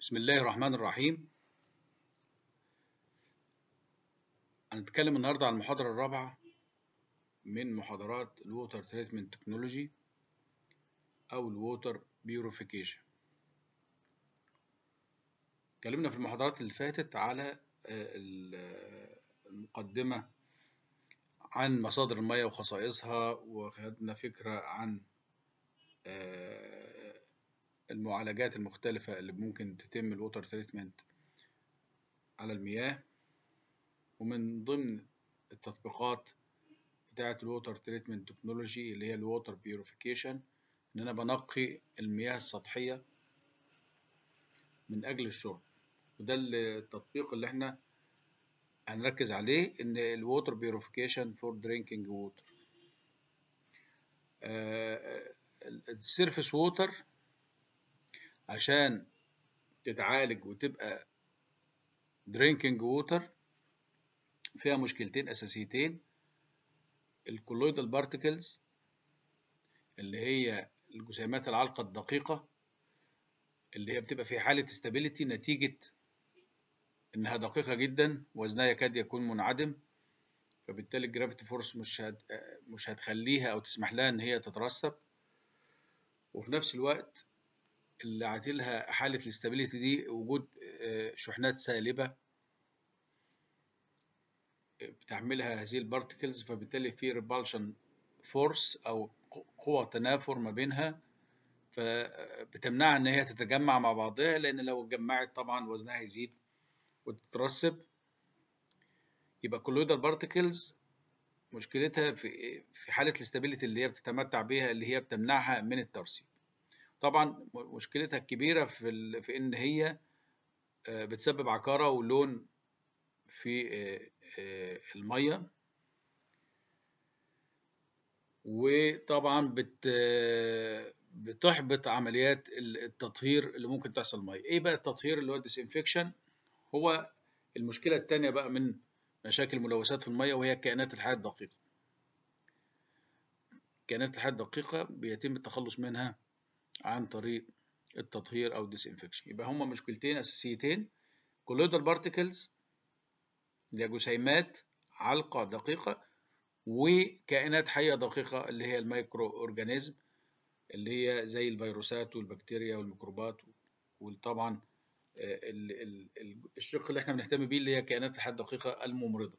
بسم الله الرحمن الرحيم هنتكلم النهارده عن المحاضرة الرابعة من محاضرات الووتر تريتمنت تكنولوجي أو الووتر بيوريفيكيشن اتكلمنا في المحاضرات اللي فاتت على المقدمة عن مصادر المياه وخصائصها وخدنا فكرة عن المعالجات المختلفة اللي ممكن تتم الووتر تريتمنت على المياه ومن ضمن التطبيقات بتاعة الووتر تريتمنت تكنولوجي اللي هي الووتر بيوريفيكيشن إن أنا بنقي المياه السطحية من أجل الشرب وده التطبيق اللي احنا هنركز عليه إن الووتر بيوريفيكيشن فور درينكينج ووتر السيرفيس ووتر عشان تتعالج وتبقى درينكينج ووتر فيها مشكلتين اساسيتين الكولويدال بارتكلز اللي هي الجسيمات العالقة الدقيقة اللي هي بتبقى في حالة استابيليتي نتيجة انها دقيقة جدا وزنها يكاد يكون منعدم فبالتالي الجرافيتي فورس مش هت... مش هتخليها او تسمح لها ان هي تترسب وفي نفس الوقت اللي عاتلها حالة الاستابيليتي دي وجود شحنات سالبة بتحملها هذه البارتكلز فبالتالي في ريبالشن فورس أو قوة تنافر ما بينها فبتمنعها إن هي تتجمع مع بعضها لأن لو اتجمعت طبعا وزنها هيزيد وتترسب يبقى كولويدال بارتكلز مشكلتها في في حالة الاستابيليتي اللي هي بتتمتع بيها اللي هي بتمنعها من الترسيب. طبعا مشكلتها الكبيرة في في إن هي بتسبب عكارة ولون في المية وطبعا بت بتحبط عمليات التطهير اللي ممكن تحصل مية ايه بقى التطهير اللي هو الديسانفكشن هو المشكلة التانية بقى من مشاكل الملوثات في المية وهي كائنات الحياة الدقيقة كائنات الحياة الدقيقة بيتم التخلص منها عن طريق التطهير او الديسانفكشن يبقى هما مشكلتين اساسيتين كولويدال بارتكلز اللي هي جسيمات علقة دقيقة وكائنات حية دقيقة اللي هي الميكرو أورجانيزم اللي هي زي الفيروسات والبكتيريا والميكروبات وطبعا الشق اللي احنا بنهتم بيه اللي هي كائنات الحياة الدقيقة الممرضة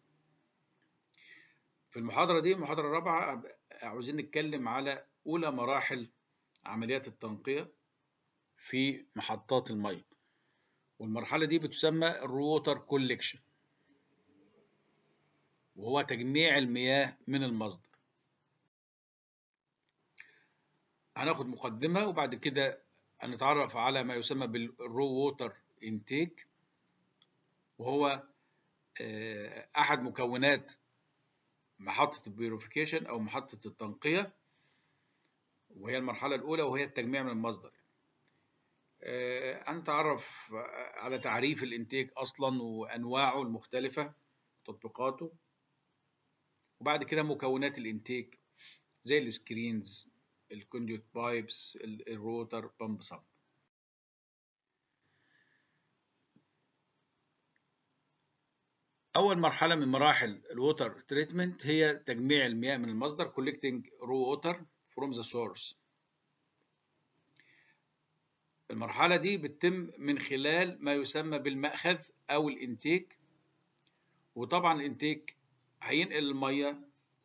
في المحاضرة دي المحاضرة الرابعة عاوزين نتكلم على أولى مراحل عمليات التنقية في محطات المية والمرحلة دي بتسمى الروتر كوليكشن وهو تجميع المياه من المصدر هناخد مقدمة وبعد كده هنتعرف على ما يسمى بالرو ووتر انتيك وهو أحد مكونات محطة البيوريفيكيشن أو محطة التنقية وهي المرحلة الأولى وهي التجميع من المصدر هنتعرف على تعريف الانتيك أصلا وأنواعه المختلفة تطبيقاته وبعد كده مكونات الانتيك زي السكرينز الكونديوت بايبس الروتر بامب سب أول مرحلة من مراحل الووتر تريتمنت هي تجميع المياه من المصدر collecting raw water from the source المرحلة دي بتتم من خلال ما يسمى بالمأخذ أو الانتيك وطبعا الانتيك هينقل المية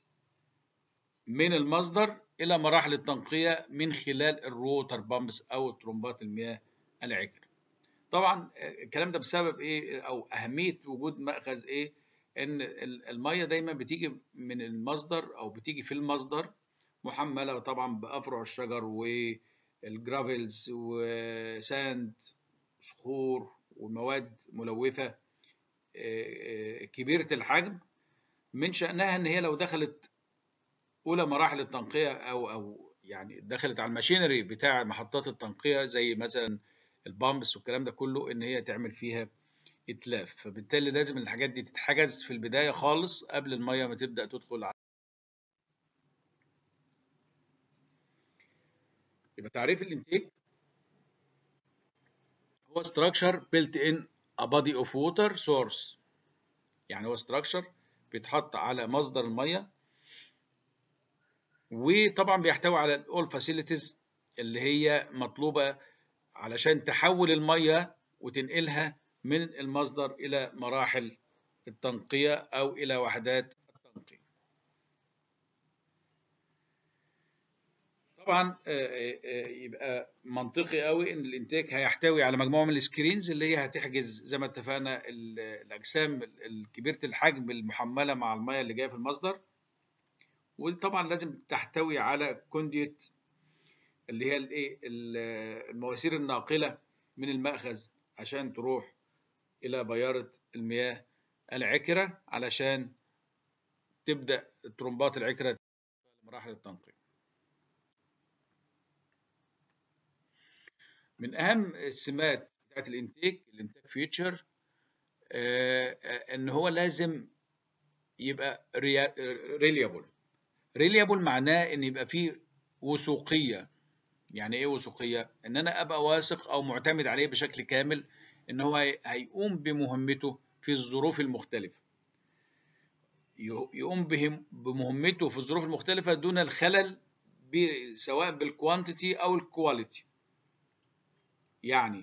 من المصدر إلى مراحل التنقية من خلال الروتر بامبس أو ترمبات المياه العكر طبعا الكلام ده بسبب إيه أو أهمية وجود مأخذ إيه إن المية دايما بتيجي من المصدر أو بتيجي في المصدر محملة طبعا بأفرع الشجر والجرافلز وساند صخور ومواد ملوثة كبيرة الحجم من شأنها إن هي لو دخلت أولى مراحل التنقية أو أو يعني دخلت على الماشينري بتاع محطات التنقية زي مثلا البامبس والكلام ده كله إن هي تعمل فيها إتلاف فبالتالي لازم الحاجات دي تتحجز في البداية خالص قبل المية ما تبدأ تدخل على يبقى تعريف الانتيك هو structure built in a body of water source يعني هو structure بيتحط على مصدر الميه وطبعا بيحتوي على all facilities اللي هي مطلوبه علشان تحول الميه وتنقلها من المصدر الى مراحل التنقيه او الى وحدات التنقيه طبعا يبقى منطقي قوي ان الانتاج هيحتوي على مجموعه من السكرينز اللي هي هتحجز زي ما اتفقنا الاجسام الكبيره الحجم المحمله مع الميه اللي جايه في المصدر وطبعا لازم تحتوي على كونديوت اللي هي الايه المواسير الناقله من المأخذ عشان تروح الى بياره المياه العكره علشان تبدا ترمبات العكره مراحل التنقيه من اهم السمات بتاعت الانتاج الانتاج فيوتشر ان هو لازم يبقى ريليابل ريليابل معناه ان يبقى فيه وثوقيه يعني ايه وثوقيه ان انا ابقى واثق او معتمد عليه بشكل كامل ان هو هيقوم بمهمته في الظروف المختلفه يقوم بمهمته في الظروف المختلفه دون الخلل سواء بالكوانتيتي او الكواليتي يعني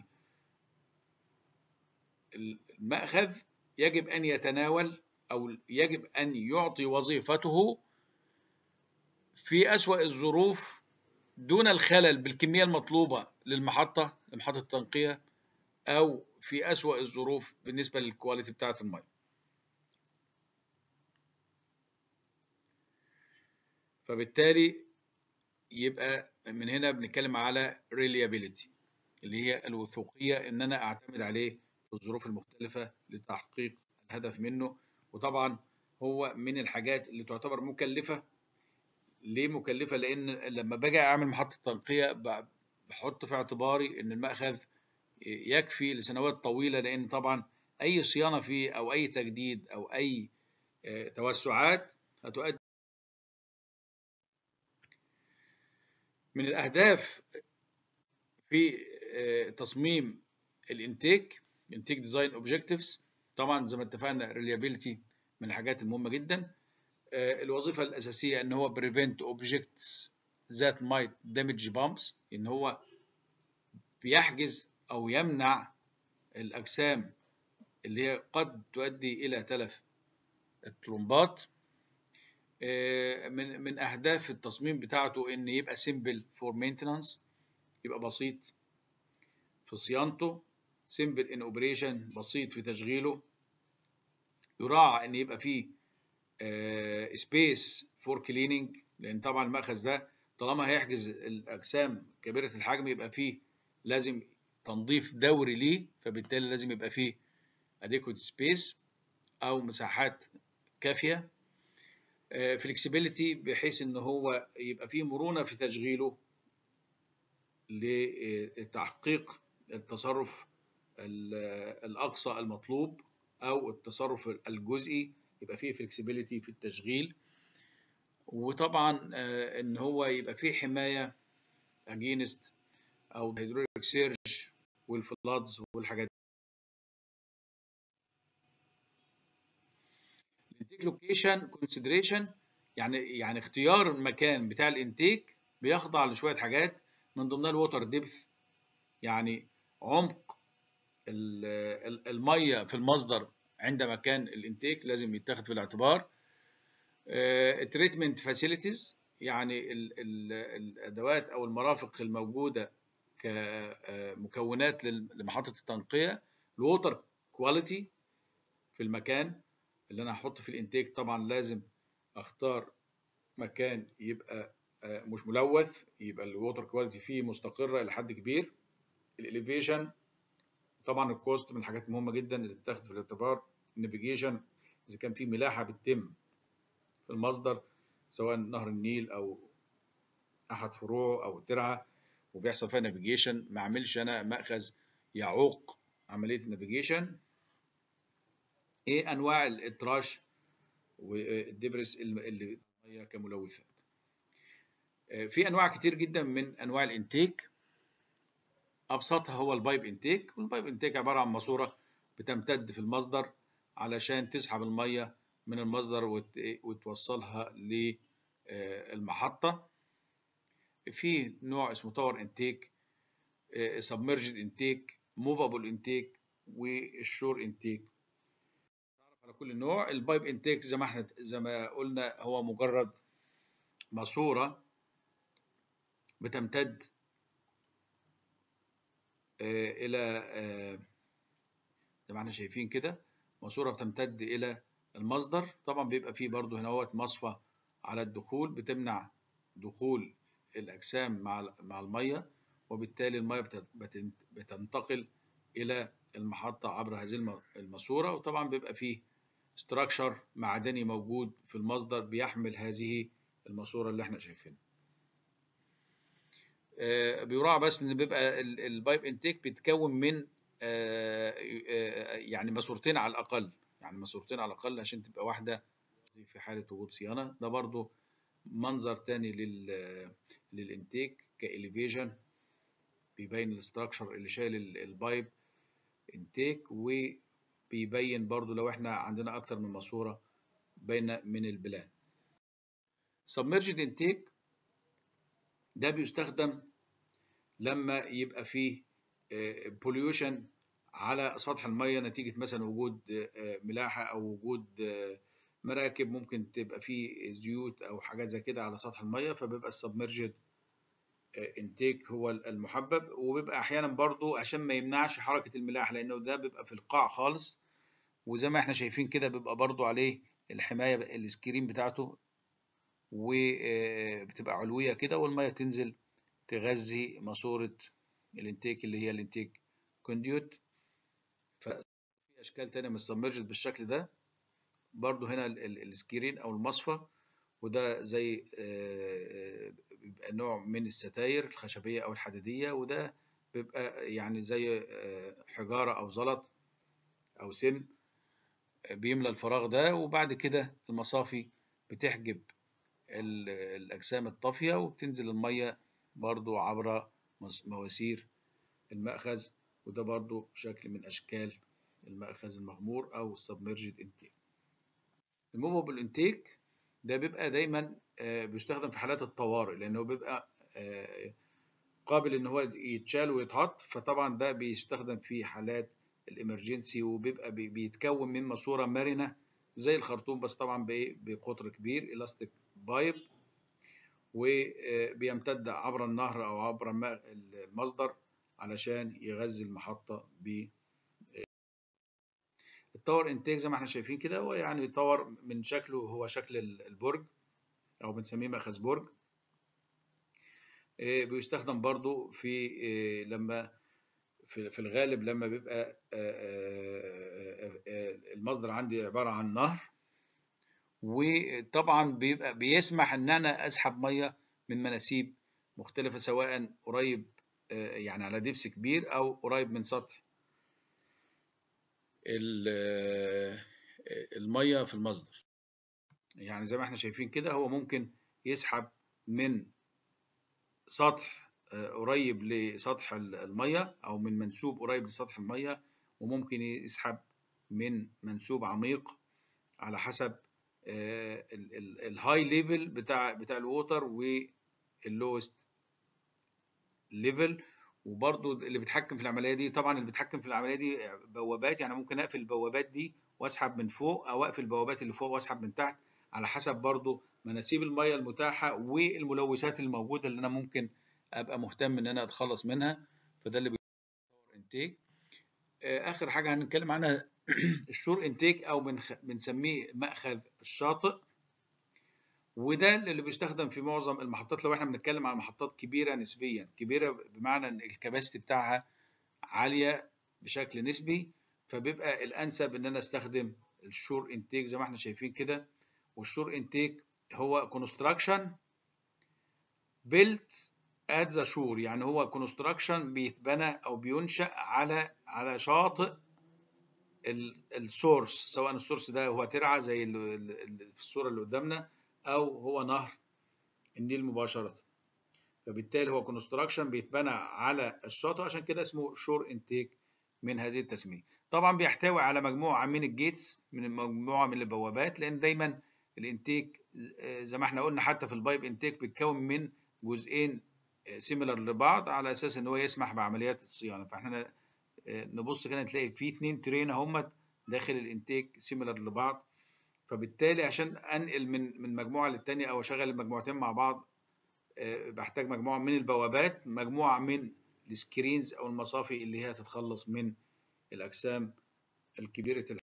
المأخذ يجب أن يتناول أو يجب أن يعطي وظيفته في أسوأ الظروف دون الخلل بالكمية المطلوبة للمحطة لمحطة التنقية أو في أسوأ الظروف بالنسبة للكواليتي بتاعة المية فبالتالي يبقى من هنا بنتكلم على reliability اللي هي الوثوقية إن أنا أعتمد عليه في الظروف المختلفة لتحقيق الهدف منه وطبعا هو من الحاجات اللي تعتبر مكلفة ليه مكلفة؟ لأن لما باجي أعمل محطة تنقية بحط في اعتباري إن المأخذ يكفي لسنوات طويلة لأن طبعا أي صيانة فيه أو أي تجديد أو أي توسعات هتؤدي من الأهداف في تصميم الانتاج انتاج ديزاين اوبجكتيفز طبعا زي ما اتفقنا ريليابيلتي من الحاجات المهمه جدا الوظيفه الاساسيه ان هو بريفنت اوبجكتس ذات مايت دامج بامبس ان هو بيحجز او يمنع الاجسام اللي هي قد تؤدي الى تلف الترومبات من من اهداف التصميم بتاعته ان يبقى سيمبل فور مينتنانس يبقى بسيط في صيانته سيمبل ان اوبريشن بسيط في تشغيله يراعى ان يبقى فيه سبيس فور كليننج لان طبعا المأخذ ده طالما هيحجز الاجسام كبيره الحجم يبقى فيه لازم تنظيف دوري ليه فبالتالي لازم يبقى فيه adequate سبيس او مساحات كافيه فلكسبيليتي بحيث ان هو يبقى فيه مرونه في تشغيله لتحقيق التصرف الأقصى المطلوب أو التصرف الجزئي يبقى فيه فلكسبيليتي في التشغيل وطبعا إن هو يبقى فيه حماية أجينست أو هيدروليك سيرج والفلادز والحاجات الانتيك لوكيشن كونسيدريشن يعني يعني اختيار المكان بتاع الانتيك بيخضع لشويه حاجات من ضمنها الووتر ديبث يعني عمق الميه في المصدر عند مكان الانتيك لازم يتاخد في الاعتبار التريتمنت فاسيلتيز يعني ال ال الادوات او المرافق الموجوده كمكونات لمحطه التنقيه الووتر كواليتي في المكان اللي انا هحط في الانتيك طبعا لازم اختار مكان يبقى مش ملوث يبقى الووتر كواليتي فيه مستقره الى حد كبير الاليفيشن طبعا الكوست من الحاجات المهمه جدا اللي تتاخد في الاعتبار النافيجيشن اذا كان في ملاحه بتتم في المصدر سواء نهر النيل او احد فروعه او الترعه وبيحصل فيها نافيجيشن ما اعملش انا ماخذ يعوق عمليه النافيجيشن ايه انواع التراش والدبرس اللي كملوثات في انواع كتير جدا من انواع الانتيك ابسطها هو البايب انتيك والبايب انتيك عباره عن ماسوره بتمتد في المصدر علشان تسحب الميه من المصدر وت... وتوصلها للمحطه في نوع اسمه تاور انتيك سبمرجد انتيك موفابل انتيك والشور انتيك على كل نوع البايب انتيك زي ما احنا زي ما قلنا هو مجرد ماسوره بتمتد الى زي ما احنا شايفين كده ماسوره بتمتد الى المصدر طبعا بيبقى فيه برضو هنا هو مصفى على الدخول بتمنع دخول الاجسام مع مع الميه وبالتالي الميه بتنتقل الى المحطه عبر هذه الماسوره وطبعا بيبقى فيه ستراكشر معدني موجود في المصدر بيحمل هذه الماسوره اللي احنا شايفينها بيراعى بس ان بيبقى البايب انتيك بيتكون من يعني ماسورتين على الاقل يعني ماسورتين على الاقل عشان تبقى واحده في حاله وجود صيانه ده برضو منظر تاني لل للانتيك كاليفيجن بيبين الاستراكشر اللي شايل البايب انتيك وبيبين برضو لو احنا عندنا اكتر من ماسوره بين من البلان submerged intake ده بيستخدم لما يبقى فيه بوليوشن على سطح الميه نتيجه مثلا وجود ملاحه او وجود مراكب ممكن تبقى فيه زيوت او حاجات زي كده على سطح الميه فبيبقى السبمرجد انتيك هو المحبب وبيبقى احيانا برضو عشان ما يمنعش حركه الملاحه لانه ده بيبقى في القاع خالص وزي ما احنا شايفين كده بيبقى برضو عليه الحمايه السكرين بتاعته وبتبقى علويه كده والميه تنزل تغذي ماسوره الانتيك اللي هي الانتيك كونديوت ففي اشكال تانية من السبمرجد بالشكل ده برضو هنا السكرين او المصفى وده زي بيبقى نوع من الستاير الخشبيه او الحديديه وده بيبقى يعني زي حجاره او زلط او سن بيملى الفراغ ده وبعد كده المصافي بتحجب الأجسام الطافية وبتنزل المية برضو عبر مواسير المأخذ وده برضو شكل من أشكال المأخذ المغمور أو السبمرجد انتيك الموفابل انتيك ده بيبقى دايما بيستخدم في حالات الطوارئ لأنه بيبقى قابل إن هو يتشال ويتحط فطبعا ده بيستخدم في حالات الامرجنسي وبيبقى بيتكون من ماسورة مرنة زي الخرطوم بس طبعا بقطر كبير الاستيك بايب وبيمتد عبر النهر او عبر المصدر علشان يغذي المحطه ب التاور انتاج زي ما احنا شايفين كده هو يعني تاور من شكله هو شكل البرج او بنسميه مأخذ برج بيستخدم برضو في لما في الغالب لما بيبقى المصدر عندي عبارة عن نهر وطبعا بيبقى بيسمح ان انا اسحب ميه من مناسيب مختلفة سواء قريب يعني على دبس كبير او قريب من سطح الميه في المصدر يعني زي ما احنا شايفين كده هو ممكن يسحب من سطح قريب لسطح الميه او من منسوب قريب لسطح الميه وممكن يسحب من منسوب عميق على حسب الهاي ليفل بتاع بتاع الووتر واللوست ليفل وبرضو اللي بيتحكم في العمليه دي طبعا اللي بيتحكم في العمليه دي بوابات يعني ممكن اقفل البوابات دي واسحب من فوق او اقفل البوابات اللي فوق واسحب من تحت على حسب برضو مناسيب الميه المتاحه والملوثات الموجوده اللي انا ممكن ابقى مهتم ان انا اتخلص منها فده اللي بيصور انتيك اخر حاجه هنتكلم عنها الشور انتيك او بنسميه مأخذ الشاطئ وده اللي بيستخدم في معظم المحطات لو احنا بنتكلم عن محطات كبيره نسبيا كبيره بمعنى ان الكباسيتي بتاعها عاليه بشكل نسبي فبيبقى الانسب ان انا استخدم الشور انتيك زي ما احنا شايفين كده والشور انتيك هو كونستراكشن بيلت ات ذا شور يعني هو كونستراكشن بيتبنى او بينشا على على شاطئ السورس سواء السورس ده هو ترعه زي في الصوره اللي قدامنا او هو نهر النيل مباشره فبالتالي هو كونستراكشن بيتبنى على الشاطئ عشان كده اسمه شور انتيك من هذه التسميه طبعا بيحتوي على مجموعه من الجيتس من مجموعه من البوابات لان دايما الانتيك زي ما احنا قلنا حتى في البايب انتيك بيتكون من جزئين سيميلر لبعض على اساس ان هو يسمح بعمليات الصيانه فاحنا نبص كده نلاقي في اتنين ترين اهمت داخل الانتيك سيميلر لبعض فبالتالي عشان انقل من من مجموعه للتانيه او اشغل المجموعتين مع بعض بحتاج مجموعه من البوابات مجموعه من السكرينز او المصافي اللي هي تتخلص من الاجسام الكبيره الحجم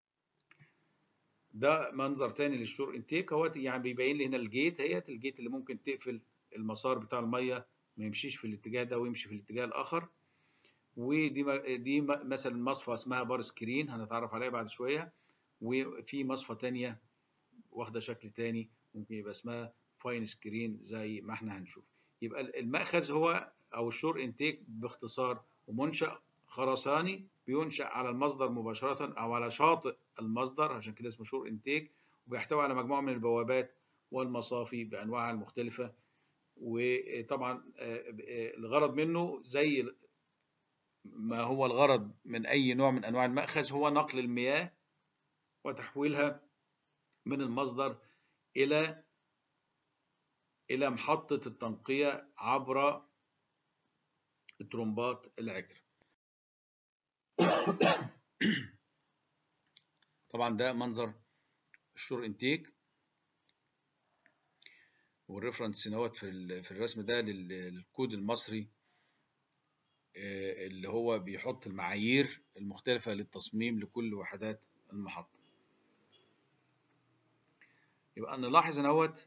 ده منظر تاني للشور انتيك هو يعني بيبين لي هنا الجيت هي الجيت اللي ممكن تقفل المسار بتاع الميه ما يمشيش في الاتجاه ده ويمشي في الاتجاه الاخر ودي دي مثلا مصفى اسمها بار سكرين هنتعرف عليها بعد شويه وفي مصفى تانية واخده شكل تاني ممكن يبقى اسمها فاين سكرين زي ما احنا هنشوف يبقى المأخذ هو او الشور انتيك باختصار ومنشأ خرساني بينشأ على المصدر مباشرة او على شاطئ المصدر عشان كده اسمه شور انتيك وبيحتوي على مجموعة من البوابات والمصافي بأنواعها المختلفة وطبعا الغرض منه زي ما هو الغرض من أي نوع من أنواع المأخذ هو نقل المياه وتحويلها من المصدر إلى إلى محطة التنقية عبر الترمبات العكر طبعا ده منظر الشور انتيك والريفرنس نوت في في الرسم ده للكود المصري اللي هو بيحط المعايير المختلفة للتصميم لكل وحدات المحطة يبقى نلاحظ نوت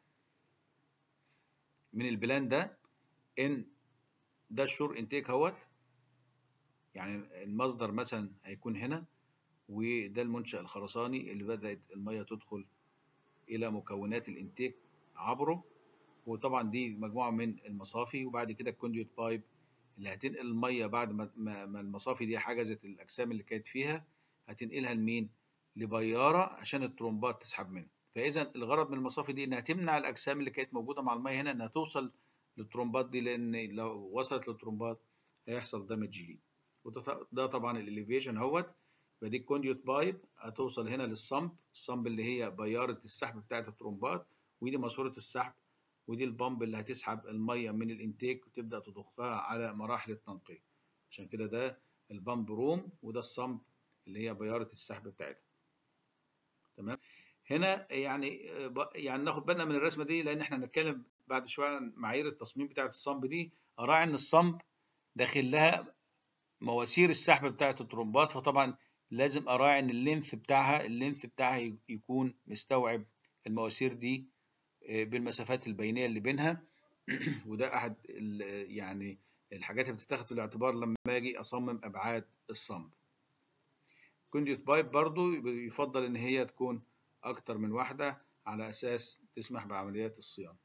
من البلان ده ان ده الشور انتيك اهوت يعني المصدر مثلا هيكون هنا وده المنشأ الخرساني اللي بدأت المية تدخل إلى مكونات الانتيك عبره وطبعا دي مجموعة من المصافي وبعد كده الكونديوت بايب اللي هتنقل المية بعد ما, ما المصافي دي حجزت الأجسام اللي كانت فيها هتنقلها لمين؟ لبيارة عشان الترومبات تسحب منها فإذا الغرض من المصافي دي إنها تمنع الأجسام اللي كانت موجودة مع المية هنا إنها توصل للترومبات دي لأن لو وصلت للترومبات هيحصل دامج ليه وده طبعا الاليفيشن اهوت يبقى دي الكونديوت بايب هتوصل هنا للصمب الصمب اللي هي بيارة السحب بتاعة الترومبات ودي ماسورة السحب ودي البامب اللي هتسحب المية من الانتيك وتبدأ تضخها على مراحل التنقية عشان كده ده البامب روم وده الصمب اللي هي بيارة السحب بتاعتها تمام هنا يعني يعني ناخد بالنا من الرسمة دي لأن احنا هنتكلم بعد شوية عن معايير التصميم بتاعة الصمب دي أراعي إن الصمب داخل لها مواسير السحب بتاعة الترومبات فطبعا لازم أراعي إن اللينث بتاعها اللينث بتاعها يكون مستوعب المواسير دي بالمسافات البينية اللي بينها وده أحد يعني الحاجات اللي بتتاخد في الاعتبار لما أجي أصمم أبعاد الصمب. كونديوت بايب برضو يفضل إن هي تكون أكتر من واحدة على أساس تسمح بعمليات الصيانة.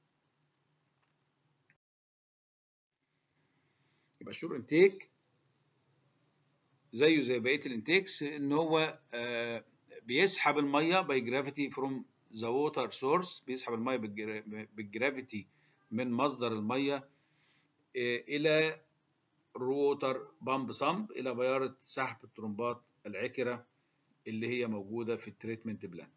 يبقى شور انتيك زيه زي بقيه الانتيكس ان هو بيسحب الميه باي جرافيتي فروم ذا ووتر سورس بيسحب الميه بالجرافيتي من مصدر الميه الى روتر بامب صمب الى بياره سحب الترمبات العكره اللي هي موجوده في التريتمنت بلانت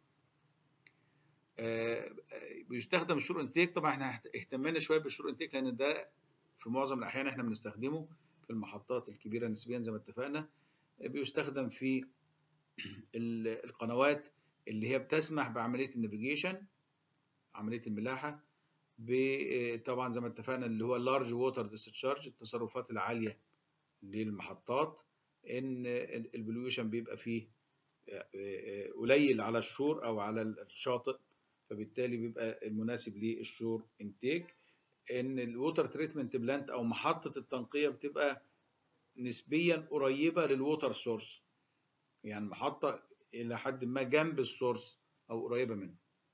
بيستخدم الشور انتيك طبعا احنا اهتمينا شويه بالشور انتيك لان ده في معظم الاحيان احنا بنستخدمه في المحطات الكبيرة نسبيا زي ما اتفقنا بيستخدم في القنوات اللي هي بتسمح بعملية النافيجيشن عملية الملاحة طبعا زي ما اتفقنا اللي هو اللارج ووتر ديسشارج التصرفات العالية للمحطات ان البلويشن بيبقى فيه قليل على الشور او على الشاطئ فبالتالي بيبقى المناسب للشور انتيك ان الووتر تريتمنت بلانت او محطه التنقيه بتبقى نسبيا قريبه للووتر سورس يعني محطه الى حد ما جنب السورس او قريبه منه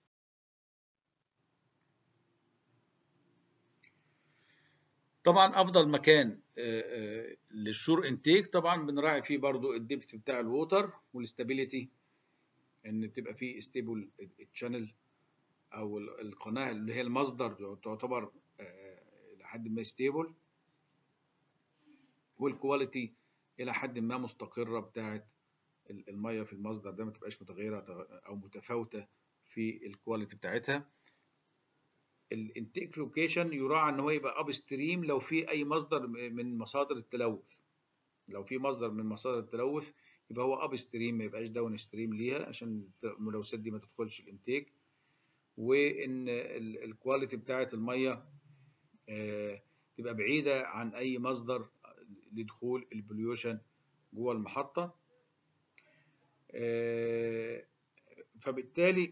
طبعا افضل مكان للشور انتيك طبعا بنراعي فيه برضو الدبث بتاع الووتر والاستابيليتي ان تبقى فيه ستيبل تشانل او القناه اللي هي المصدر تعتبر حد ما ستيبل والكواليتي الى حد ما مستقره بتاعه الميه في المصدر ده ما تبقاش متغيره او متفاوته في الكواليتي بتاعتها الانتيك لوكيشن يراعى ان هو يبقى اب ستريم لو في اي مصدر من مصادر التلوث لو في مصدر من مصادر التلوث يبقى هو اب ستريم ما يبقاش داون ستريم ليها عشان الملوثات دي ما تدخلش الانتيك وان الكواليتي بتاعه الميه تبقى بعيده عن اي مصدر لدخول البوليوشن جوه المحطه فبالتالي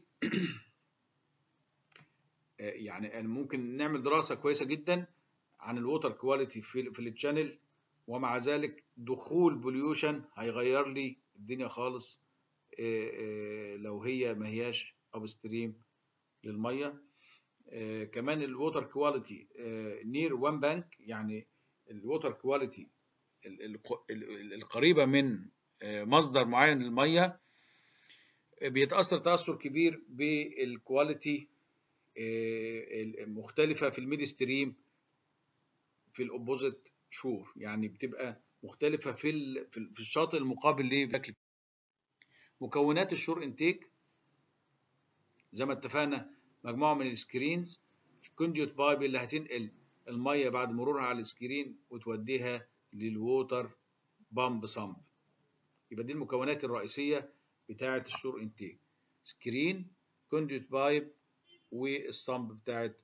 يعني ممكن نعمل دراسه كويسه جدا عن الووتر كواليتي في في التشانل ومع ذلك دخول بوليوشن هيغير لي الدنيا خالص لو هي ما هياش اب ستريم للميه كمان الووتر كواليتي نير وان بانك يعني الووتر كواليتي القريبه من مصدر معين للميه بيتاثر تاثر كبير بالكواليتي المختلفه في الميد ستريم في الاوبوزيت شور يعني بتبقى مختلفه في في الشاطئ المقابل ليه مكونات الشور انتيك زي ما اتفقنا مجموعه من السكرينز الكونديوت بايب اللي هتنقل الميه بعد مرورها على السكرين وتوديها للووتر بامب صمب يبقى دي المكونات الرئيسيه بتاعه الشور انتيك سكرين كونديوت بايب والصمب بتاعه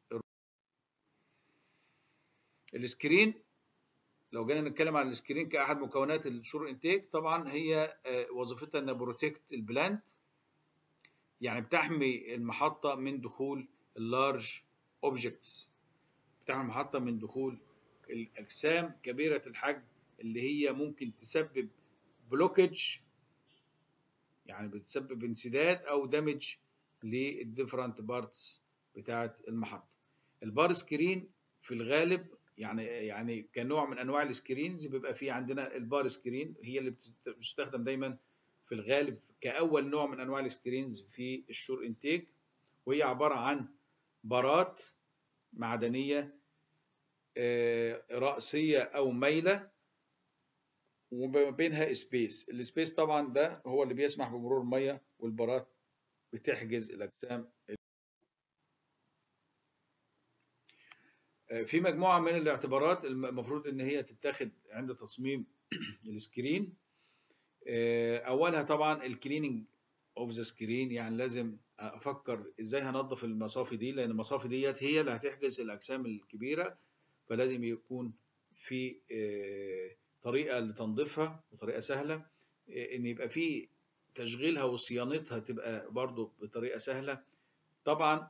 السكرين لو جينا نتكلم عن السكرين كاحد مكونات الشور انتيك طبعا هي وظيفتها انها بروتكت البلانت يعني بتحمي المحطه من دخول اللارج اوبجكتس بتحمي المحطه من دخول الاجسام كبيره الحجم اللي هي ممكن تسبب بلوكج يعني بتسبب انسداد او دمج للديفرنت بارتس بتاعه المحطه البار سكرين في الغالب يعني يعني كنوع من انواع السكرينز بيبقى في عندنا البار سكرين هي اللي بتستخدم دايما في الغالب كاول نوع من انواع السكرينز في الشور انتيك وهي عباره عن بارات معدنيه رأسيه او مايله وما بينها سبيس السبيس طبعا ده هو اللي بيسمح بمرور الميه والبارات بتحجز الاجسام في مجموعه من الاعتبارات المفروض ان هي تتاخد عند تصميم السكرين اولها طبعا الكليننج اوف ذا سكرين يعني لازم افكر ازاي هنظف المصافي دي لان المصافي ديت هي اللي هتحجز الاجسام الكبيره فلازم يكون في طريقه لتنظيفها وطريقه سهله ان يبقى في تشغيلها وصيانتها تبقى برضو بطريقه سهله طبعا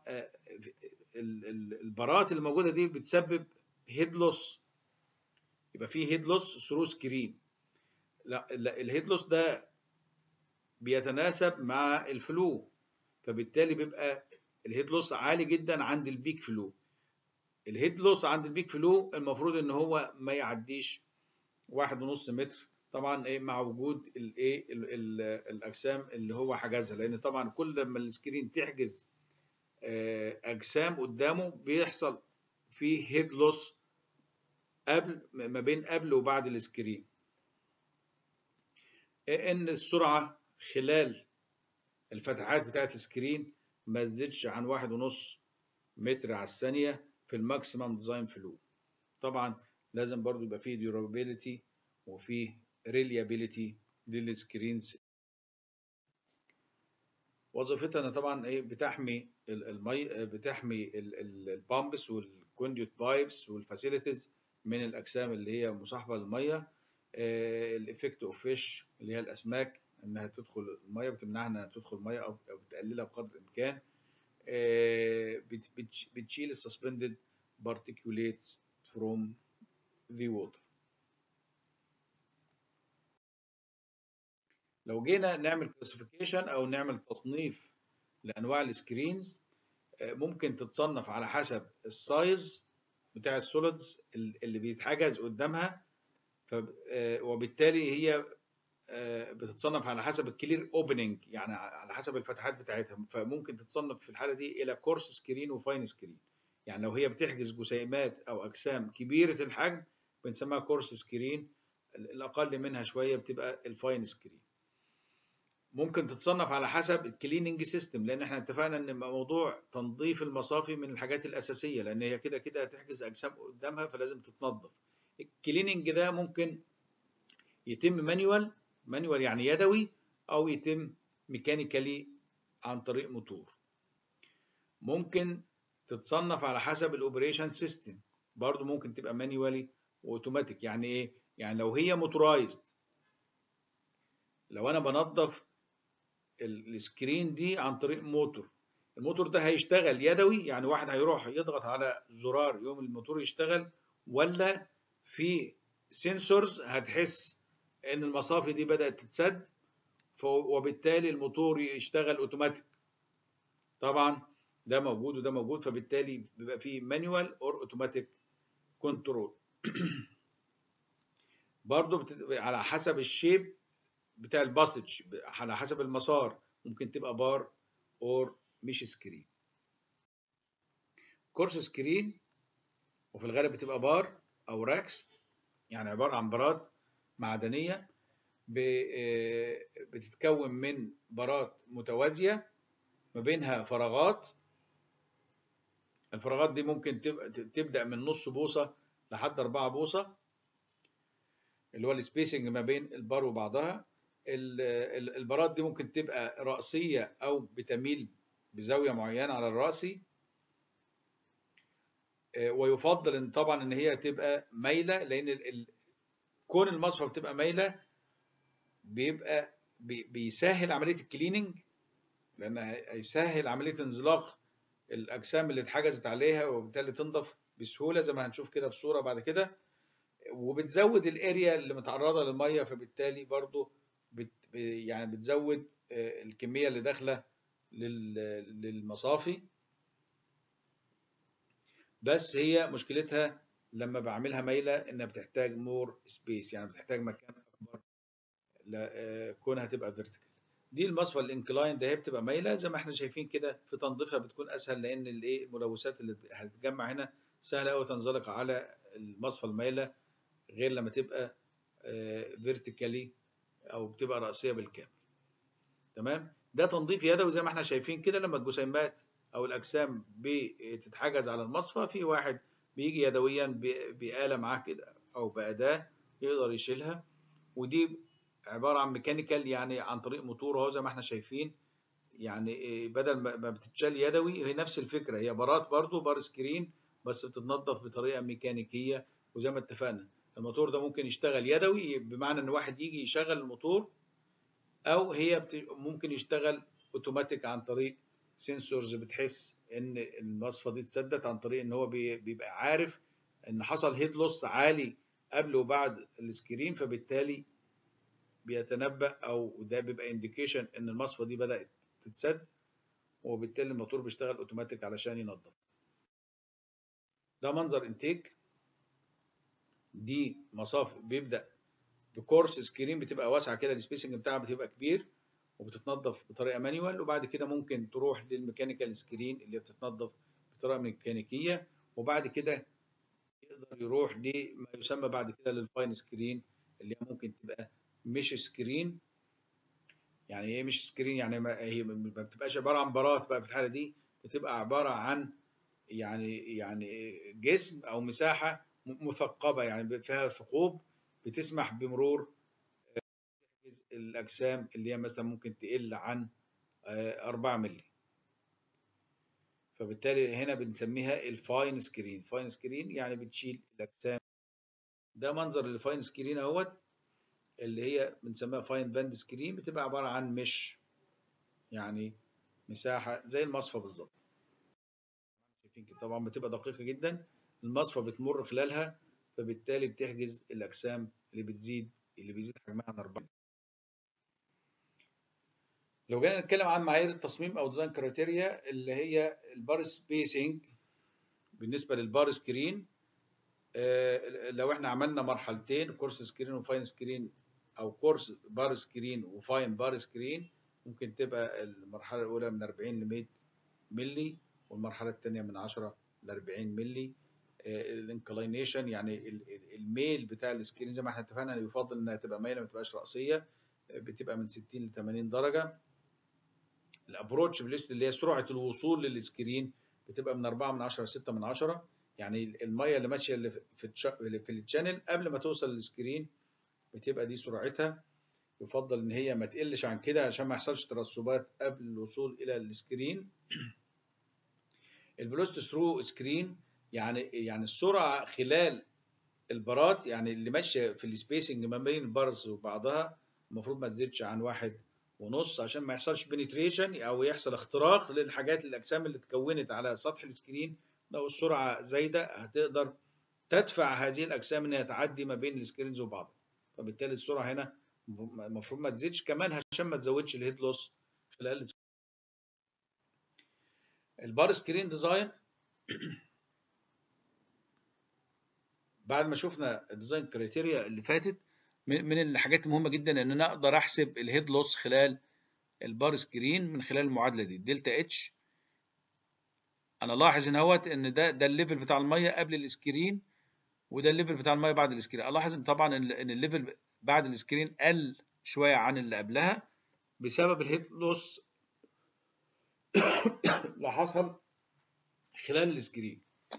البارات اللي موجوده دي بتسبب هيد لوس يبقى في هيد لوس ثرو سكرين لا الهيد لوس ده بيتناسب مع الفلو فبالتالي بيبقى الهيد لوس عالي جدا عند البيك فلو الهيد لوس عند البيك فلو المفروض ان هو ما يعديش واحد ونص متر طبعا ايه مع وجود الايه الاجسام اللي هو حجزها لان طبعا كل ما السكرين تحجز اجسام قدامه بيحصل فيه هيد لوس قبل ما بين قبل وبعد السكرين ان السرعه خلال الفتحات بتاعت السكرين ما تزيدش عن واحد ونص متر على الثانيه في الماكسيمم ديزاين فلو طبعا لازم برضو يبقى فيه ديورابيليتي وفيه ريليابيليتي للسكرينز وظيفتها طبعا ايه بتحمي المي بتحمي البامبس والكونديوت بايبس والفاسيلتيز من الاجسام اللي هي مصاحبه للميه الافكت اوف فيش اللي هي الاسماك انها تدخل الميه بتمنعها انها تدخل الميه او بتقللها بقدر الامكان بتشيل السسبندد particulates from the water لو جينا نعمل كلاسيفيكيشن او نعمل تصنيف لانواع السكرينز ممكن تتصنف على حسب السايز بتاع السوليدز اللي بيتحجز قدامها وبالتالي هي بتتصنف على حسب الكلير اوبننج يعني على حسب الفتحات بتاعتها فممكن تتصنف في الحاله دي الى كورس سكرين وفاين سكرين يعني لو هي بتحجز جسيمات او اجسام كبيره الحجم بنسميها كورس سكرين الاقل منها شويه بتبقى الفاين سكرين ممكن تتصنف على حسب الكليننج سيستم لان احنا اتفقنا ان موضوع تنظيف المصافي من الحاجات الاساسيه لان هي كده كده هتحجز اجسام قدامها فلازم تتنظف الكليننج ده ممكن يتم مانيوال مانيوال يعني يدوي او يتم ميكانيكالي عن طريق موتور ممكن تتصنف على حسب الاوبريشن سيستم برضو ممكن تبقى مانيوالي واوتوماتيك يعني ايه يعني لو هي موتورايزد لو انا بنظف السكرين دي عن طريق موتور الموتور ده هيشتغل يدوي يعني واحد هيروح يضغط على زرار يوم الموتور يشتغل ولا في سنسورز هتحس ان المصافي دي بدأت تتسد وبالتالي الموتور يشتغل اوتوماتيك طبعا ده موجود وده موجود فبالتالي بيبقى فيه مانيوال اور اوتوماتيك كنترول برضو بتت... على حسب الشيب بتاع الباسج على حسب المسار ممكن تبقى بار اور مش سكرين كورس سكرين وفي الغالب بتبقى بار او راكس يعني عباره عن براد معدنيه بتتكون من برات متوازيه ما بينها فراغات الفراغات دي ممكن تبدا من نص بوصه لحد 4 بوصه اللي هو السبيسنج ما بين البار وبعضها البارات دي ممكن تبقى رأسية أو بتميل بزاوية معينة على الرأسي ويفضل ان طبعا ان هي تبقى مايله لان كون المصفى بتبقى مايله بيبقى بيسهل عمليه الكليننج لان هيسهل عمليه انزلاق الاجسام اللي اتحجزت عليها وبالتالي تنضف بسهوله زي ما هنشوف كده بصوره بعد كده وبتزود الاريا اللي متعرضه للميه فبالتالي برضو بت يعني بتزود الكميه اللي داخله للمصافي بس هي مشكلتها لما بعملها مايله انها بتحتاج مور سبيس يعني بتحتاج مكان اكبر كونها تبقى فيرتيكال دي المصفى الانكلاين ده هي بتبقى مايله زي ما احنا شايفين كده في تنظيفها بتكون اسهل لان الايه الملوثات اللي هتتجمع هنا سهله قوي تنزلق على المصفى المايله غير لما تبقى فيرتيكالي او بتبقى راسيه بالكامل تمام ده تنظيف يدوي زي ما احنا شايفين كده لما الجسيمات او الاجسام بتتحجز على المصفى في واحد بيجي يدويا بآلة معاه كده او بأداة يقدر يشيلها ودي عبارة عن ميكانيكال يعني عن طريق موتور اهو زي ما احنا شايفين يعني بدل ما بتتشال يدوي هي نفس الفكرة هي بارات برضو بار سكرين بس بتتنظف بطريقة ميكانيكية وزي ما اتفقنا الموتور ده ممكن يشتغل يدوي بمعنى ان واحد يجي يشغل الموتور او هي بت... ممكن يشتغل اوتوماتيك عن طريق سنسورز بتحس ان المصفى دي اتسدت عن طريق ان هو بيبقى عارف ان حصل هيد لوس عالي قبل وبعد السكرين فبالتالي بيتنبأ او ده بيبقى انديكيشن ان المصفى دي بدأت تتسد وبالتالي الموتور بيشتغل اوتوماتيك علشان ينظف ده منظر انتيك دي مصافي بيبدأ بكورس سكرين بتبقى واسعه كده السبيسنج بتاعها بتبقى كبير وبتتنظف بطريقه مانيوال وبعد كده ممكن تروح للميكانيكال سكرين اللي بتتنظف بطريقه ميكانيكيه وبعد كده يقدر يروح لما يسمى بعد كده للفاين سكرين اللي هي ممكن تبقى مش سكرين يعني ايه مش سكرين يعني ما هي ما بتبقاش عباره عن برات بقى في الحاله دي بتبقى عباره عن يعني يعني جسم او مساحه مثقبه يعني فيها ثقوب بتسمح بمرور الأجسام اللي هي مثلا ممكن تقل عن 4 مللي فبالتالي هنا بنسميها الفاين سكرين فاين سكرين يعني بتشيل الأجسام ده منظر الفاين سكرين اهوت اللي هي بنسميها فاين باند سكرين بتبقى عبارة عن مش يعني مساحة زي المصفى بالظبط شايفين كده طبعا بتبقى دقيقة جدا المصفى بتمر خلالها فبالتالي بتحجز الأجسام اللي بتزيد اللي بيزيد حجمها عن 4 لو جينا نتكلم عن معايير التصميم أو ديزاين كرايتيريا اللي هي البار سبيسنج بالنسبة للبار سكرين لو احنا عملنا مرحلتين كورس سكرين وفاين سكرين أو كورس بار سكرين وفاين بار سكرين ممكن تبقى المرحلة الأولى من 40 ل 100 مللي والمرحلة الثانية من 10 ل 40 مللي الانكلاينيشن يعني الميل بتاع السكرين زي ما احنا اتفقنا يفضل انها تبقى مايله ما تبقاش راسيه بتبقى من 60 ل 80 درجه الابروتش فيلوسيتي اللي هي سرعه الوصول للسكرين بتبقى من 4 من 10 ل 6 من 10 يعني الميه اللي ماشيه اللي في في التشانل قبل ما توصل للسكرين بتبقى دي سرعتها يفضل ان هي ما تقلش عن كده عشان ما يحصلش ترسبات قبل الوصول الى السكرين الفيلوسيتي ثرو سكرين يعني يعني السرعه خلال البارات يعني اللي ماشيه في السبيسنج ما بين البارز وبعضها المفروض ما تزيدش عن واحد ونص عشان ما يحصلش بنتريشن او يحصل اختراق للحاجات الاجسام اللي اتكونت على سطح السكرين لو السرعه زايده هتقدر تدفع هذه الاجسام انها تعدي ما بين السكرينز وبعضها فبالتالي السرعه هنا المفروض ما تزيدش كمان عشان ما تزودش الهيد لوس خلال البار سكرين ديزاين بعد ما شفنا الديزاين كريتيريا اللي فاتت من الحاجات المهمه جدا ان انا اقدر احسب الهيد لوس خلال البار سكرين من خلال المعادله دي دلتا اتش انا لاحظ ان اهوت ان ده ده الليفل بتاع الميه قبل السكرين وده الليفل بتاع الميه بعد السكرين الاحظ ان طبعا ان الليفل بعد السكرين قل شويه عن اللي قبلها بسبب الهيد لوس اللي حصل خلال السكرين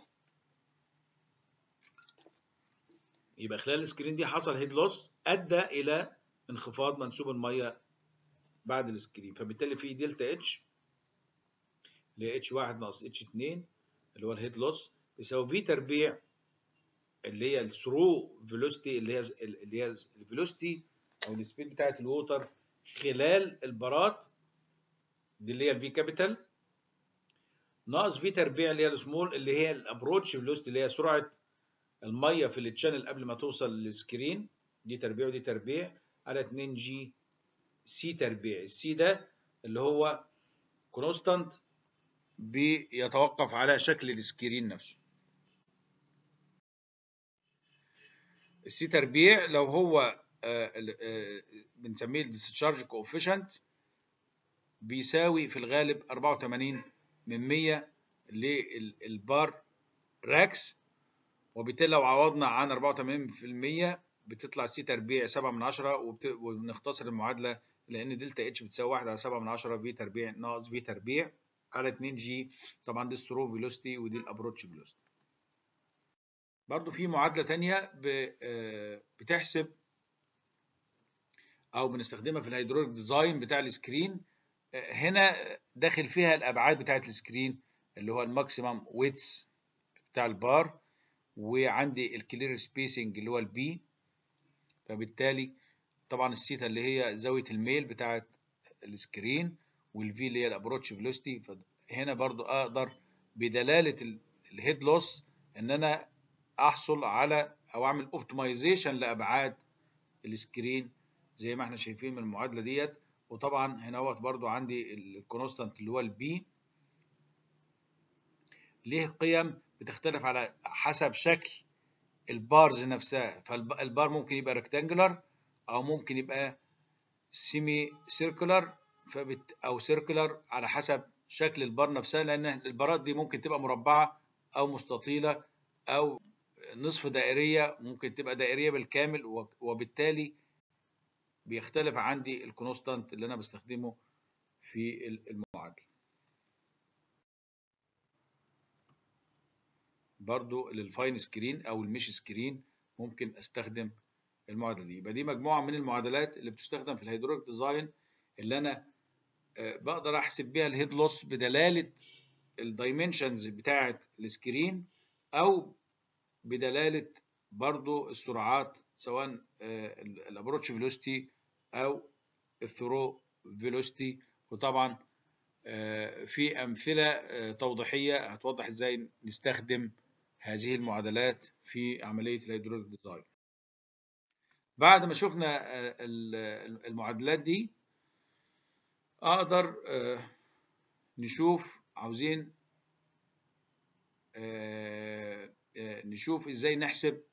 يبقى خلال السكرين دي حصل هيد لوس ادى الى انخفاض منسوب الميه بعد السكرين فبالتالي في دلتا اتش اللي هي اتش 1 ناقص اتش 2 اللي هو الهيد لوس بيساوي في تربيع اللي هي الثرو فيلوسيتي اللي هي اللي هي الفيلوسيتي او السبيد بتاعت الووتر خلال البارات دي اللي هي الفي كابيتال ناقص في تربيع اللي هي السمول اللي هي الابروتش فيلوسيتي اللي هي سرعه الميه في التشانل قبل ما توصل للسكرين دي تربيع ودي تربيع على 2 جي سي تربيع السي ده اللي هو كونستانت بيتوقف على شكل السكرين نفسه السي تربيع لو هو بنسميه الديسشارج كوفيشنت بيساوي في الغالب 84 من 100 للبار راكس وبالتالي لو عوضنا عن 84% بتطلع سي تربيع 7 من 10 وبت... وبنختصر المعادله لان دلتا اتش بتساوي 1 على 7 من 10 في تربيع ناقص في تربيع على 2 جي طبعا دي الثرو فيلوسيتي ودي الابروتش فيلوسيتي برضو في معادله ثانيه ب... بتحسب او بنستخدمها في الهيدروليك ديزاين بتاع السكرين هنا داخل فيها الابعاد بتاعه السكرين اللي هو الماكسيمم ويتس بتاع البار وعندي الكلير سبيسنج اللي هو البي فبالتالي طبعا السيتا اللي هي زاويه الميل بتاعه السكرين والفي اللي هي الابروتش فيلوسيتي فهنا برضو اقدر بدلاله الهيد لوس ان انا احصل على او اعمل اوبتمايزيشن لابعاد السكرين زي ما احنا شايفين من المعادله ديت وطبعا هنا هو برضو عندي الكونستانت اللي هو البي ليه قيم بتختلف على حسب شكل البارز نفسها فالبار ممكن يبقى ريكتانجولار او ممكن يبقى سيمي سيركولار فبت او سيركولار على حسب شكل البار نفسها لان البارات دي ممكن تبقى مربعه او مستطيله او نصف دائريه ممكن تبقى دائريه بالكامل وبالتالي بيختلف عندي الكونستانت اللي انا بستخدمه في المعادله برضو للفاين سكرين او المش سكرين ممكن استخدم المعادله دي يبقى دي مجموعه من المعادلات اللي بتستخدم في الهيدروليك ديزاين اللي انا بقدر احسب بيها الهيد لوس بدلاله الدايمنشنز بتاعه السكرين او بدلاله برضو السرعات سواء الابروتش فيلوسيتي او الثرو فيلوسيتي وطبعا في امثله توضيحيه هتوضح ازاي نستخدم هذه المعادلات في عمليه الهيدروليك ديزاين بعد ما شفنا المعادلات دي اقدر نشوف عاوزين نشوف ازاي نحسب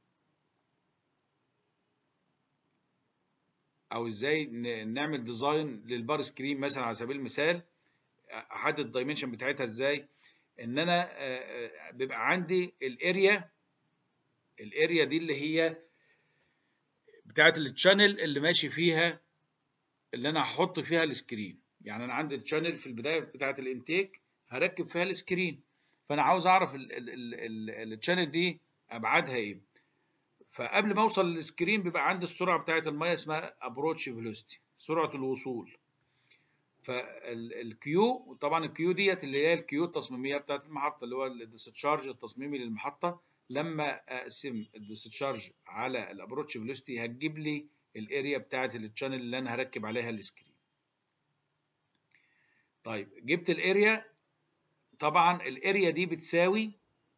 او ازاي نعمل ديزاين للبار سكرين مثلا على سبيل المثال احدد الدايمنشن بتاعتها ازاي ان انا بيبقى عندي الاريا الاريا دي اللي هي بتاعت التشانل اللي ماشي فيها اللي انا هحط فيها السكرين يعني انا عندي التشانل في البدايه بتاعت الانتيك هركب فيها السكرين فانا عاوز اعرف التشانل دي ابعادها ايه فقبل ما اوصل للسكرين بيبقى عندي السرعه بتاعت الميه اسمها ابروتش فيلوسيتي سرعه الوصول فالكيو طبعا الكيو ديت اللي هي الكيو التصميميه بتاعت المحطه اللي هو الديستشارج التصميمي للمحطه لما اقسم الديستشارج على الابروتش فيلوسيتي هتجيب لي الاريا بتاعت التشانل اللي انا هركب عليها السكرين طيب جبت الاريا طبعا الاريا دي بتساوي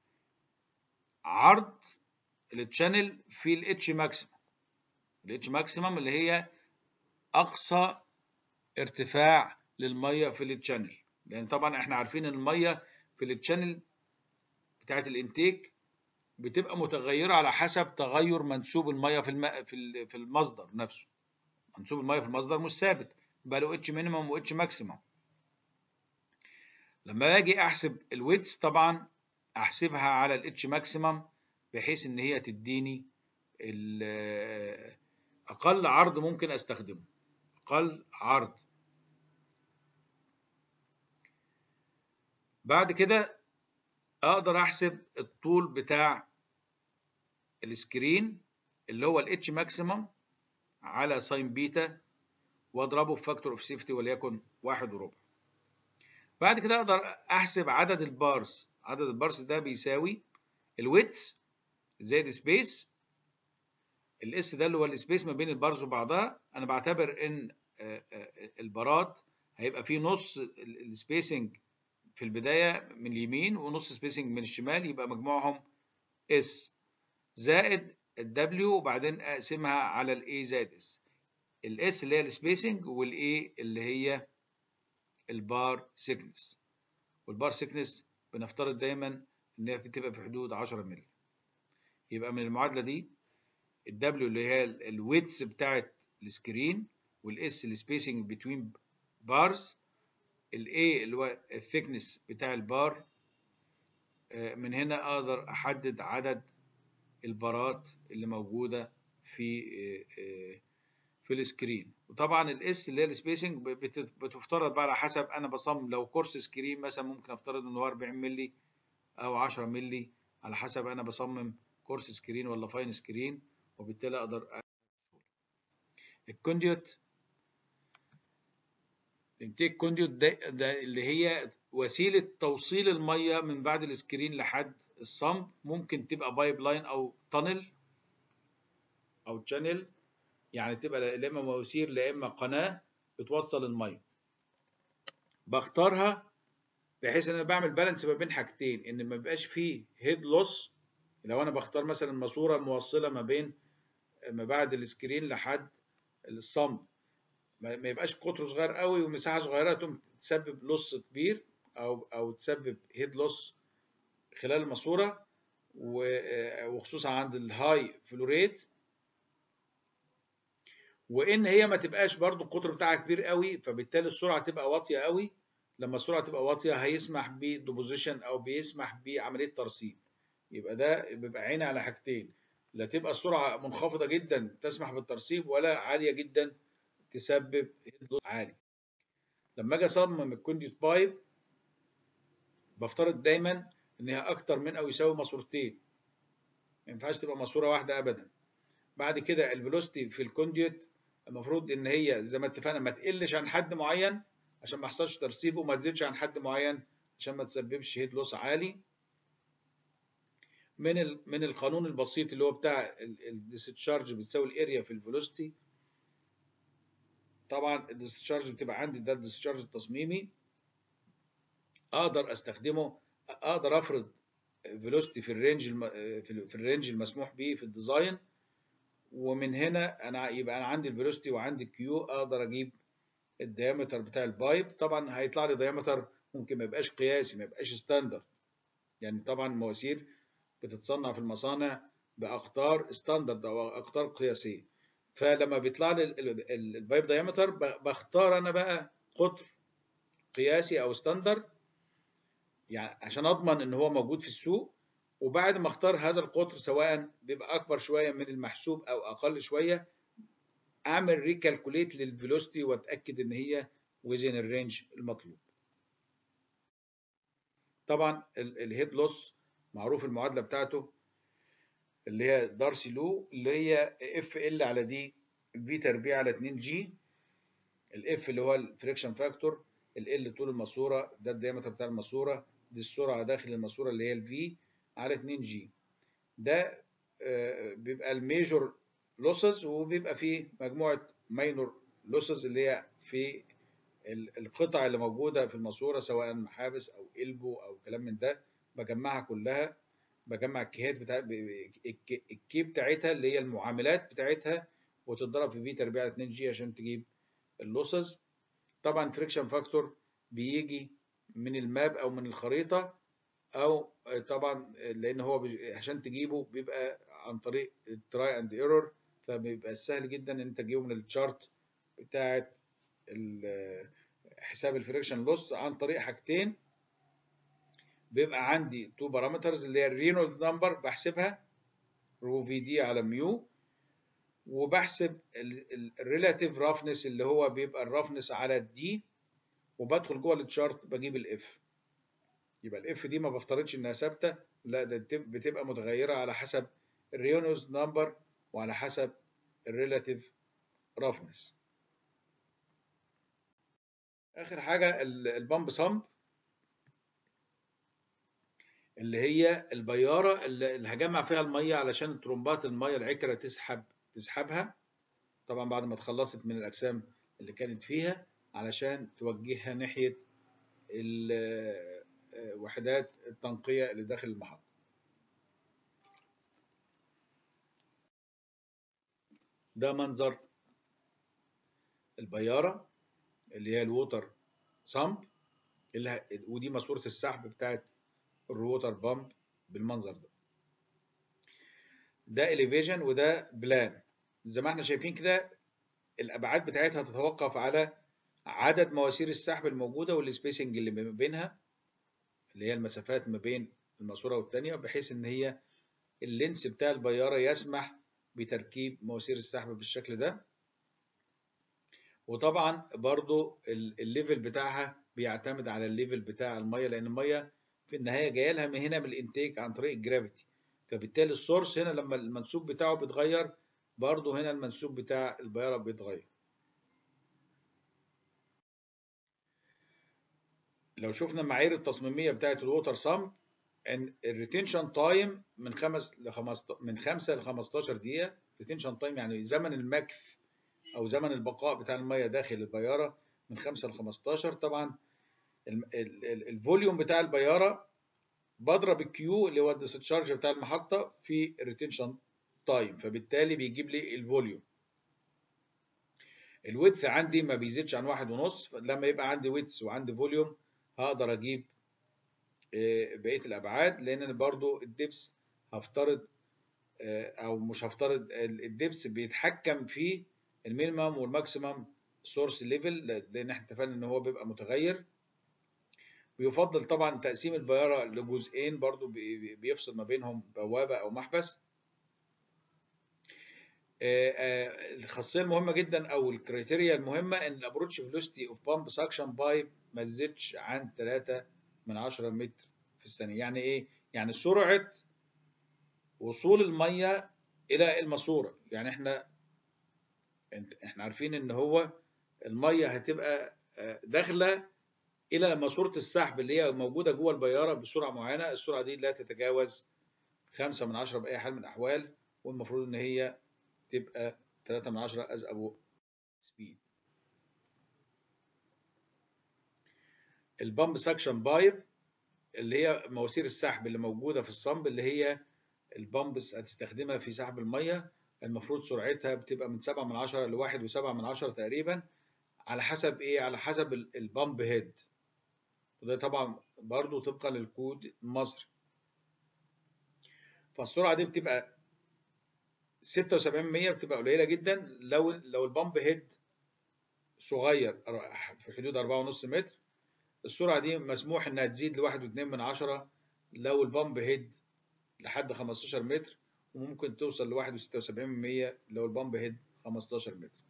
عرض التشانل في الاتش ماكسيمم الاتش ماكسيمم اللي هي اقصى ارتفاع للميه في التشانل لان طبعا احنا عارفين ان الميه في التشانل بتاعت الانتيك بتبقى متغيره على حسب تغير منسوب الميه في الم... في في المصدر نفسه منسوب الميه في المصدر مش ثابت يبقى له اتش مينيمم واتش ماكسيمم لما اجي احسب الويتس طبعا احسبها على الاتش ماكسيمم بحيث ان هي تديني اقل عرض ممكن استخدمه اقل عرض بعد كده اقدر احسب الطول بتاع السكرين اللي هو الاتش ماكسيمم على ساين بيتا واضربه في فاكتور اوف سيفتي وليكن واحد وربع بعد كده اقدر احسب عدد البارز عدد البارز ده بيساوي الويتس زائد سبيس الاس ده اللي هو السبيس ما بين البارز وبعضها انا بعتبر ان البارات هيبقى فيه نص السبيسنج في البدايه من اليمين ونص سبيسنج من الشمال يبقى مجموعهم اس زائد الدبليو وبعدين اقسمها على الاي زائد اس الاس اللي هي السبيسنج والاي اللي هي البار سيكنس والبار سيكنس بنفترض دايما انها بتبقى في حدود 10 مللي يبقى من المعادله دي الدبليو اللي هي الويتس بتاعت السكرين والاس السبيسنج بتوين بارز الاي اللي هو الثيكنس بتاع البار من هنا اقدر احدد عدد البارات اللي موجوده في في السكرين وطبعا الاس اللي هي السبيسنج بتفترض بقى على حسب انا بصمم لو كورس سكرين مثلا ممكن افترض انه 40 مللي او 10 مللي على حسب انا بصمم كورس سكرين ولا فاين سكرين وبالتالي اقدر الكونديوت الانتيك كونديوت ده, ده اللي هي وسيله توصيل الميه من بعد السكرين لحد الصمب ممكن تبقى بايب لاين او تانل او تشانل يعني تبقى لا اما مواسير لا اما قناه بتوصل الميه بختارها بحيث ان انا بعمل بالانس ما بين حاجتين ان ما يبقاش فيه هيد لوس لو انا بختار مثلا ماسوره موصله ما بين ما بعد السكرين لحد الصمب ما يبقاش قطره صغير قوي ومساحه صغيره تقوم تسبب لص كبير او او تسبب هيد لوس خلال الماسوره وخصوصا عند الهاي فلوريت وان هي ما تبقاش برضو القطر بتاعها كبير قوي فبالتالي السرعه تبقى واطيه قوي لما السرعه تبقى واطيه هيسمح بديبوزيشن او بيسمح بعمليه ترسيب يبقى ده بيبقى عيني على حاجتين لا تبقى السرعه منخفضه جدا تسمح بالترسيب ولا عاليه جدا تسبب عالي لما اجي اصمم الكونديوت بايب بفترض دايما انها اكتر من او يساوي ماسورتين ما ينفعش تبقى ماسوره واحده ابدا بعد كده الفيلوسيتي في الكونديوت المفروض ان هي زي ما اتفقنا ما تقلش عن حد معين عشان ما يحصلش ترسيب وما تزيدش عن حد معين عشان ما تسببش هيد لوس عالي من من القانون البسيط اللي هو بتاع الديستشارج بتساوي الاريا في الفيلوسيتي طبعا الديستشارج بتبقى عندي ده الديستشارج التصميمي اقدر استخدمه اقدر افرض فيلوسيتي في الرينج الم... في الرينج المسموح به في الديزاين ومن هنا انا يبقى انا عندي الفيلوسيتي وعندي الكيو اقدر اجيب الديامتر بتاع البايب طبعا هيطلع لي ديامتر ممكن ما يبقاش قياسي ما يبقاش ستاندرد يعني طبعا مواسير بتتصنع في المصانع باقطار ستاندرد او اقطار قياسيه فلما بيطلع لي البايب دايمتر بختار انا بقى قطر قياسي او ستاندرد يعني عشان اضمن ان هو موجود في السوق وبعد ما اختار هذا القطر سواء بيبقى اكبر شويه من المحسوب او اقل شويه اعمل ريكالكوليت للفيلوسيتي واتاكد ان هي وزن الرينج المطلوب طبعا الهيد لوس معروف المعادله بتاعته اللي هي دارسي لو اللي هي اف ال على دي في تربيع على 2 جي الاف اللي هو الفريكشن فاكتور ال طول الماسوره ده الديامتر بتاع الماسوره دي السرعه داخل الماسوره اللي هي الفي على 2 جي ده بيبقى الميجور لوسز وبيبقى فيه مجموعه ماينور لوسز اللي هي في القطع اللي موجوده في الماسوره سواء محابس او قلبه او كلام من ده بجمعها كلها بجمع الكيهات بتاع الكي بتاعتها اللي هي المعاملات بتاعتها وتتضرب في في تربيع 2 جي عشان تجيب اللوسز طبعا فريكشن فاكتور بيجي من الماب او من الخريطه او طبعا لان هو عشان تجيبه بيبقى عن طريق التراي اند ايرور فبيبقى سهل جدا ان انت تجيبه من الشارت بتاعه حساب الفريكشن لوس عن طريق حاجتين بيبقى عندي تو بارامترز اللي هي الرينولد نمبر بحسبها رو في دي على ميو وبحسب الريلاتيف رافنس اللي هو بيبقى الرافنس على الدي وبدخل جوه التشارت بجيب الاف يبقى الاف دي ما بفترضش انها ثابته لا ده بتبقى متغيره على حسب الرينولد نمبر وعلى حسب الريلاتيف رافنس اخر حاجه البامب سامب اللي هي البياره اللي هجمع فيها الميه علشان ترمبات الميه العكره تسحب تسحبها طبعا بعد ما اتخلصت من الاجسام اللي كانت فيها علشان توجهها ناحيه وحدات التنقيه اللي داخل المحطه ده منظر البياره اللي هي الووتر سامب اللي ودي ماسوره السحب بتاعت الروتر بامب بالمنظر ده ده elevation وده بلان زي ما احنا شايفين كده الابعاد بتاعتها تتوقف على عدد مواسير السحب الموجوده والسبيسنج اللي ما بينها اللي هي المسافات ما بين الماسوره والثانيه بحيث ان هي اللينس بتاع البياره يسمح بتركيب مواسير السحب بالشكل ده وطبعا برضو الليفل بتاعها بيعتمد على الليفل بتاع الميه لان الميه في النهايه جايه لها من هنا من الانتيك عن طريق الجرافيتي فبالتالي السورس هنا لما المنسوب بتاعه بيتغير برضو هنا المنسوب بتاع البياره بيتغير لو شفنا المعايير التصميميه بتاعه الووتر سامب ان الريتنشن تايم من خمس ل 15 من 5 ل 15 دقيقه ريتنشن تايم يعني زمن المكث او زمن البقاء بتاع الميه داخل البياره من 5 ل 15 طبعا الفوليوم بتاع البياره بضرب الكيو اللي هو الديسشارج بتاع المحطه في الريتنشن تايم فبالتالي بيجيب لي الفوليوم الويدث عندي ما بيزيدش عن واحد ونص لما يبقى عندي ويدث وعندي فوليوم هقدر اجيب بقيه الابعاد لان انا برضو الدبس هفترض او مش هفترض الدبس بيتحكم في المينيمم والماكسيمم سورس ليفل لان احنا اتفقنا ان هو بيبقى متغير ويفضل طبعا تقسيم البياره لجزئين برضو بيفصل ما بينهم بوابه او محبس الخاصيه المهمه جدا او الكريتيريا المهمه ان الابروتش فيلوسيتي اوف بامب سكشن بايب ما تزيدش عن 3 من 10 متر في الثانيه يعني ايه يعني سرعه وصول الميه الى الماسوره يعني احنا احنا عارفين ان هو الميه هتبقى داخله الى ماسوره السحب اللي هي موجوده جوه البياره بسرعه معينه السرعه دي لا تتجاوز 5 من 10 باي حال من الاحوال والمفروض ان هي تبقى 3 من 10 از ابو سبيد البامب سكشن بايب اللي هي مواسير السحب اللي موجوده في الصمب اللي هي البامبس هتستخدمها في سحب الميه المفروض سرعتها بتبقى من 7 من 10 ل 1 و7 من 10 تقريبا على حسب ايه على حسب البامب هيد وده طبعا برضو طبقا للكود المصري فالسرعه دي بتبقى 76 بتبقى قليله جدا لو لو البامب هيد صغير في حدود 4.5 متر السرعة دي مسموح إنها تزيد لواحد واتنين من عشرة لو البامب هيد لحد 15 متر وممكن توصل لواحد وستة وسبعين من مية لو البامب هيد 15 متر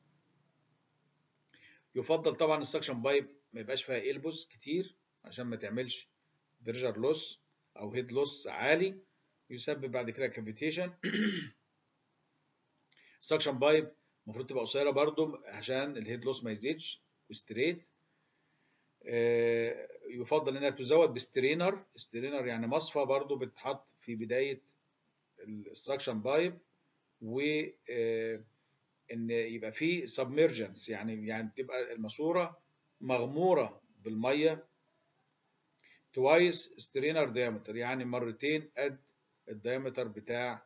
يفضل طبعا السكشن بايب ما يبقاش فيها إلبوس كتير عشان ما تعملش بريشر لوس أو هيد لوس عالي يسبب بعد كده كافيتيشن السكشن بايب المفروض تبقى قصيرة برضو عشان الهيد لوس ما يزيدش وستريت يفضل انها تزود بسترينر سترينر يعني مصفى برضو بتتحط في بداية السكشن بايب و ان يبقى في سبمرجنس يعني يعني تبقى الماسوره مغموره بالميه توايس سترينر دايمتر يعني مرتين قد الدايمتر بتاع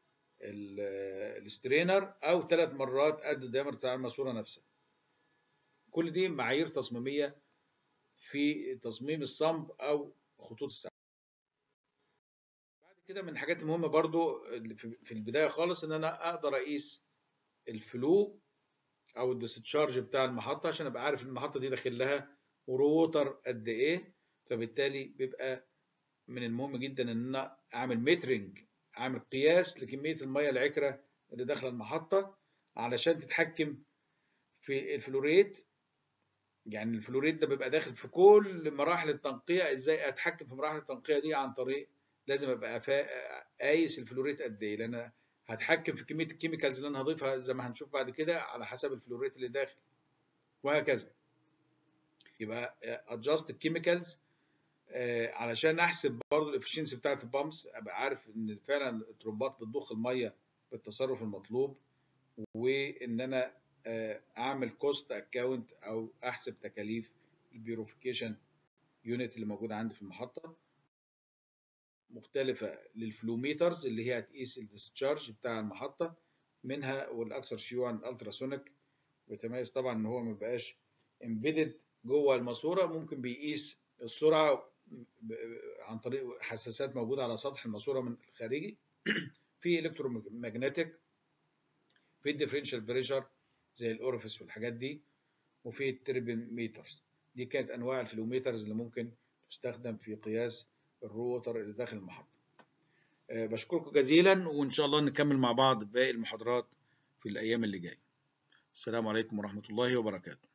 السترينر او ثلاث مرات قد الدايمتر بتاع الماسوره نفسها كل دي معايير تصميميه في تصميم الصمب او خطوط السحب بعد كده من الحاجات المهمه برضو في البدايه خالص ان انا اقدر اقيس الفلو او الديستشارج بتاع المحطه عشان ابقى عارف المحطه دي داخل لها ووتر قد ايه فبالتالي بيبقى من المهم جدا ان انا اعمل مترنج اعمل قياس لكميه الميه العكره اللي داخله المحطه علشان تتحكم في الفلوريت يعني الفلوريت ده بيبقى داخل في كل مراحل التنقية ازاي اتحكم في مراحل التنقية دي عن طريق لازم ابقى قايس الفلوريت قد ايه لان هتحكم في كمية الكيميكالز اللي انا هضيفها زي ما هنشوف بعد كده على حسب الفلوريت اللي داخل وهكذا يبقى ادجاست الكيميكالز علشان احسب برضه الافشنسي بتاعت البامبس ابقى عارف ان فعلا الترومبات بتضخ الميه بالتصرف المطلوب وان انا اعمل كوست اكاونت او احسب تكاليف البيوروفيكيشن يونت اللي موجوده عندي في المحطه مختلفه للفلوميترز اللي هي هتقيس الديسشارج بتاع المحطه منها والاكثر شيوعا الالتراسونيك ويتميز طبعا ان هو ما بقاش امبيدد جوه الماسوره ممكن بيقيس السرعه عن طريق حساسات موجوده على سطح الماسوره من الخارجي في الكترومagnetic في الديفرنشال بريشر زي الاورفيس والحاجات دي وفي التربيميترز دي كانت انواع الفلوميترز اللي ممكن تستخدم في قياس الروتر اللي داخل المحطه أه بشكركم جزيلا وان شاء الله نكمل مع بعض باقي المحاضرات في الايام اللي جايه السلام عليكم ورحمه الله وبركاته